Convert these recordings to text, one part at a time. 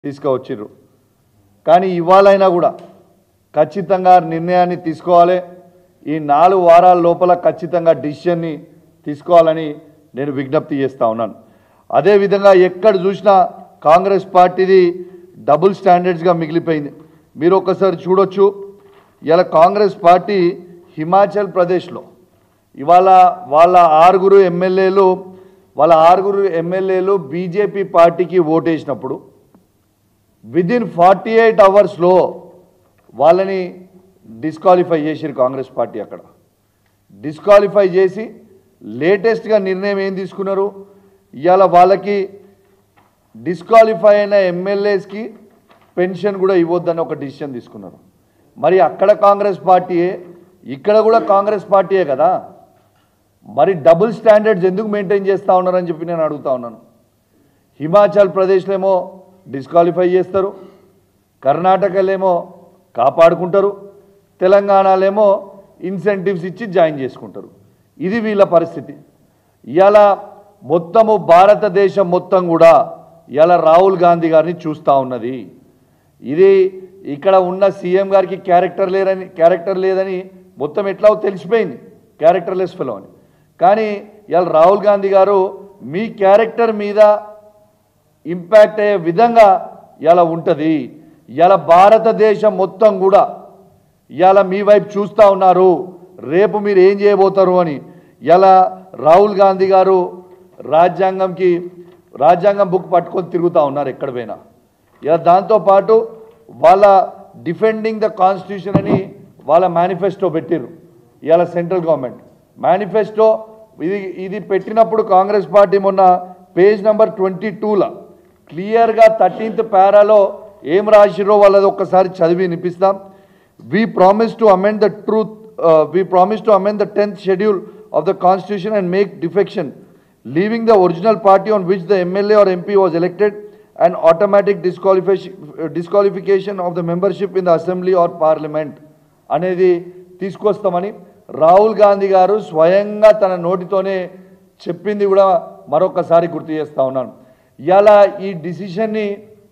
తీసుకువచ్చిర్రు కానీ ఇవాళైనా కూడా ఖచ్చితంగా నిర్ణయాన్ని తీసుకోవాలి ఈ నాలుగు వారాల లోపల ఖచ్చితంగా డిసిషన్ని తీసుకోవాలని నేను విజ్ఞప్తి చేస్తా ఉన్నాను అదేవిధంగా ఎక్కడ చూసినా కాంగ్రెస్ పార్టీది డబుల్ స్టాండర్డ్స్గా మిగిలిపోయింది మీరు ఒకసారి చూడొచ్చు ఇలా కాంగ్రెస్ పార్టీ హిమాచల్ ప్రదేశ్లో ఇవాళ వాళ్ళ ఆరుగురు ఎమ్మెల్యేలు వాళ్ళ ఆరుగురు ఎమ్మెల్యేలు బీజేపీ పార్టీకి ఓటేసినప్పుడు విదిన్ ఫార్టీ ఎయిట్ అవర్స్లో వాళ్ళని డిస్క్వాలిఫై చేసిరు కాంగ్రెస్ పార్టీ అక్కడ డిస్క్వాలిఫై చేసి లేటెస్ట్గా నిర్ణయం ఏం తీసుకున్నారు ఇవాళ వాళ్ళకి డిస్క్వాలిఫై అయిన ఎమ్మెల్యేస్కి పెన్షన్ కూడా ఇవ్వద్దని ఒక డిసిషన్ తీసుకున్నారు మరి అక్కడ కాంగ్రెస్ పార్టీయే ఇక్కడ కూడా కాంగ్రెస్ పార్టీయే కదా మరి డబుల్ స్టాండర్డ్స్ ఎందుకు మెయింటైన్ చేస్తూ ఉన్నారని చెప్పి నేను అడుగుతా ఉన్నాను హిమాచల్ ప్రదేశ్లో ఏమో డిస్క్వాలిఫై చేస్తారు కర్ణాటకలేమో కాపాడుకుంటారు తెలంగాణలేమో ఇన్సెంటివ్స్ ఇచ్చి జాయిన్ చేసుకుంటారు ఇది వీళ్ళ పరిస్థితి ఇవాళ మొత్తము భారతదేశం మొత్తం కూడా ఇవాళ రాహుల్ గాంధీ గారిని చూస్తూ ఉన్నది ఇది ఇక్కడ ఉన్న సీఎం గారికి క్యారెక్టర్ లేరని క్యారెక్టర్ లేదని మొత్తం ఎట్లా తెలిసిపోయింది క్యారెక్టర్లెస్ ఫెలో అని కానీ ఇవాళ రాహుల్ గాంధీ గారు మీ క్యారెక్టర్ మీద ఇంపాక్ట్ అయ్యే విధంగా ఇలా ఉంటుంది ఇలా భారతదేశం మొత్తం కూడా ఇవాళ మీ వైపు చూస్తూ ఉన్నారు రేపు మీరు ఏం చేయబోతారు అని ఇలా రాహుల్ గాంధీ గారు రాజ్యాంగంకి రాజ్యాంగం బుక్ పట్టుకొని తిరుగుతూ ఉన్నారు ఎక్కడ పోయినా ఇలా దాంతోపాటు వాళ్ళ డిఫెండింగ్ ద కాన్స్టిట్యూషన్ అని వాళ్ళ మేనిఫెస్టో పెట్టిర్రు ఇవాళ సెంట్రల్ గవర్నమెంట్ మేనిఫెస్టో ఇది ఇది పెట్టినప్పుడు కాంగ్రెస్ పార్టీ మొన్న పేజ్ నెంబర్ ట్వంటీ టూలో క్లియర్గా థర్టీన్త్ పారాలో ఏం రాసిరో వాళ్ళది ఒక్కసారి చదివి వినిపిస్తాం we promise to amend the truth, uh, we promise to amend the 10th schedule of the constitution and make defection, leaving the original party on which the MLA or MP was elected and automatic disqualification, uh, disqualification of the membership in the assembly or parliament అనేది తీసుకొస్తామని రాహుల్ గాంధీ గారు స్వయంగా తన నోటితోనే చెప్పింది కూడా మరొకసారి గుర్తు చేస్తా ఉన్నాను ఇలా ఈ డిసిషన్ని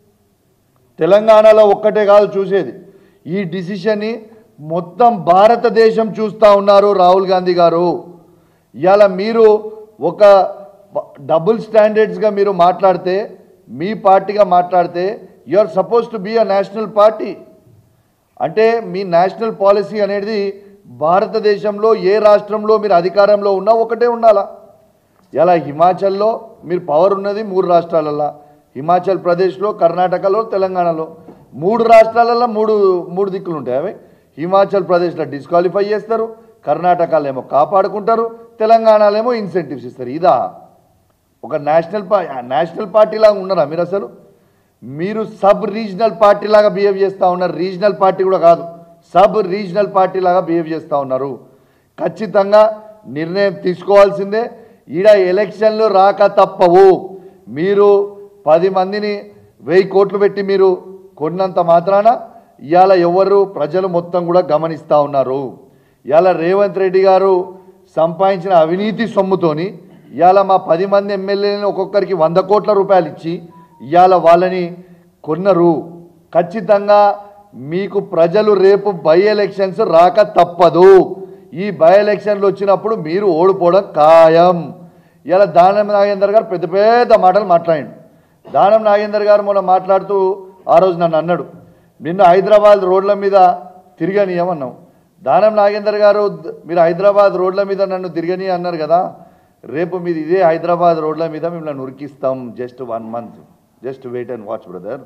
తెలంగాణలో ఒక్కటే కాదు చూసేది ఈ డిసిషన్ని మొత్తం భారతదేశం చూస్తూ ఉన్నారు రాహుల్ గాంధీ గారు ఇవాళ మీరు ఒక డబుల్ స్టాండర్డ్స్గా మీరు మాట్లాడితే మీ పార్టీగా మాట్లాడితే you are suppose to be a national party అంటే మీ నేషనల్ పాలసీ అనేది భారతదేశంలో ఏ రాష్ట్రంలో మీరు అధికారంలో ఉన్నా ఒకటే ఉండాలా ఇలా హిమాచల్లో మీరు పవర్ ఉన్నది మూడు రాష్ట్రాలల్లో హిమాచల్ ప్రదేశ్లో కర్ణాటకలో తెలంగాణలో మూడు రాష్ట్రాలలో మూడు మూడు దిక్కులు ఉంటాయి అవి హిమాచల్ ప్రదేశ్లో డిస్క్వాలిఫై చేస్తారు కర్ణాటకలో ఏమో కాపాడుకుంటారు తెలంగాణలో ఏమో ఇన్సెంటివ్స్ ఇస్తారు ఇదా ఒక నేషనల్ పా నేషనల్ పార్టీ లాగా ఉన్నారా మీరు అసలు మీరు సబ్ రీజనల్ పార్టీ లాగా బిహేవ్ చేస్తూ ఉన్నారు రీజనల్ పార్టీ కూడా కాదు సబ్ రీజనల్ పార్టీ లాగా బిహేవ్ చేస్తూ ఉన్నారు ఖచ్చితంగా నిర్ణయం తీసుకోవాల్సిందే ఈడ ఎలక్షన్లు రాక తప్పవు మీరు పది మందిని వెయ్యి కోట్లు పెట్టి మీరు కొన్నంత మాత్రాన ఇవాళ ఎవరు ప్రజలు మొత్తం కూడా గమనిస్తూ ఉన్నారు ఇవాళ రేవంత్ రెడ్డి గారు సంపాదించిన అవినీతి సొమ్ముతోని ఇవాళ మా పది మంది ఎమ్మెల్యేలను ఒక్కొక్కరికి వంద కోట్ల రూపాయలు ఇచ్చి ఇవాళ వాళ్ళని కొన్నరు ఖచ్చితంగా మీకు ప్రజలు రేపు బై ఎలక్షన్స్ రాక తప్పదు ఈ బై ఎలక్షన్లు వచ్చినప్పుడు మీరు ఓడిపోవడం ఖాయం ఇలా దానం నాగేందర్ గారు పెద్ద పెద్ద మాటలు మాట్లాడండి దానం నాగేందర్ గారు మొన్న మాట్లాడుతూ ఆ రోజు నన్ను అన్నాడు నిన్ను హైదరాబాద్ రోడ్ల మీద తిరగనీయమన్నాం దానం నాగేందర్ గారు ద- మీరు హైదరాబాద్ రోడ్ల మీద నన్ను తిరగని అన్నారు కదా రేపు మీరు ఇదే హైదరాబాద్ రోడ్ల మీద మిమ్మల్ని ఉరికిస్తాం just one month just wait and watch brother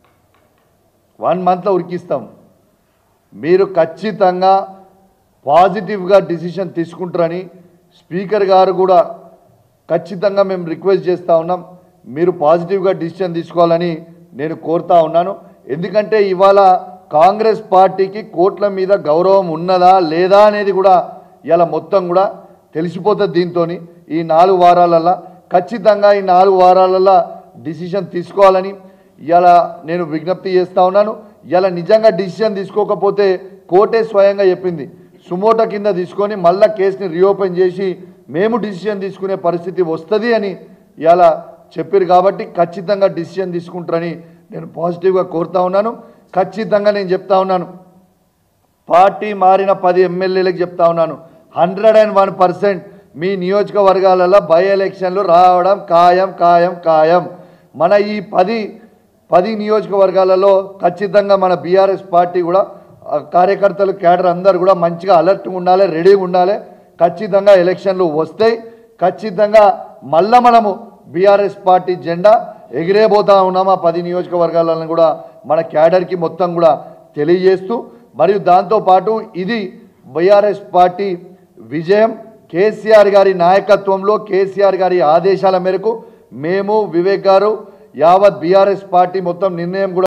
one మంత్లో ఉరికిస్తాం మీరు ఖచ్చితంగా పాజిటివ్గా డిసిషన్ తీసుకుంటారని స్పీకర్ గారు కూడా ఖచ్చితంగా మేము రిక్వెస్ట్ చేస్తూ ఉన్నాం మీరు పాజిటివ్గా డిసిషన్ తీసుకోవాలని నేను కోరుతా ఉన్నాను ఎందుకంటే ఇవాళ కాంగ్రెస్ పార్టీకి కోట్ల మీద గౌరవం ఉన్నదా లేదా అనేది కూడా ఇలా మొత్తం కూడా తెలిసిపోతుంది దీంతో ఈ నాలుగు వారాలల్లో ఖచ్చితంగా ఈ నాలుగు వారాలల్లో డిసిషన్ తీసుకోవాలని ఇలా నేను విజ్ఞప్తి చేస్తా ఉన్నాను ఇలా నిజంగా డిసిషన్ తీసుకోకపోతే కోర్టే స్వయంగా చెప్పింది సుమోటో కింద తీసుకొని మళ్ళా కేసుని రీఓపెన్ చేసి మేము డిసిషన్ తీసుకునే పరిస్థితి వస్తుంది అని ఇలా చెప్పారు కాబట్టి ఖచ్చితంగా డిసిషన్ తీసుకుంటారని నేను పాజిటివ్గా కోరుతా ఉన్నాను ఖచ్చితంగా నేను చెప్తా ఉన్నాను పార్టీ మారిన పది ఎమ్మెల్యేలకు చెప్తా ఉన్నాను హండ్రెడ్ అండ్ వన్ పర్సెంట్ మీ నియోజకవర్గాలలో బై ఎలక్షన్లు రావడం ఖాయం ఖాయం ఖాయం మన ఈ పది పది నియోజకవర్గాలలో ఖచ్చితంగా మన బీఆర్ఎస్ పార్టీ కూడా ఆ, కార్యకర్తలు కేడర్ అందరు కూడా మంచిగా అలర్ట్గా ఉండాలి రెడీగా ఉండాలి ఖచ్చితంగా ఎలక్షన్లు వస్తాయి ఖచ్చితంగా మళ్ళా మనము బీఆర్ఎస్ పార్టీ జెండా ఎగిరేబోతా ఉన్నాం ఆ పది నియోజకవర్గాలను కూడా మన క్యాడర్కి మొత్తం కూడా తెలియజేస్తూ మరియు దాంతోపాటు ఇది బీఆర్ఎస్ పార్టీ విజయం కేసీఆర్ గారి నాయకత్వంలో కేసీఆర్ గారి ఆదేశాల మేరకు మేము వివేక్ గారు యావత్ బీఆర్ఎస్ పార్టీ మొత్తం నిర్ణయం కూడా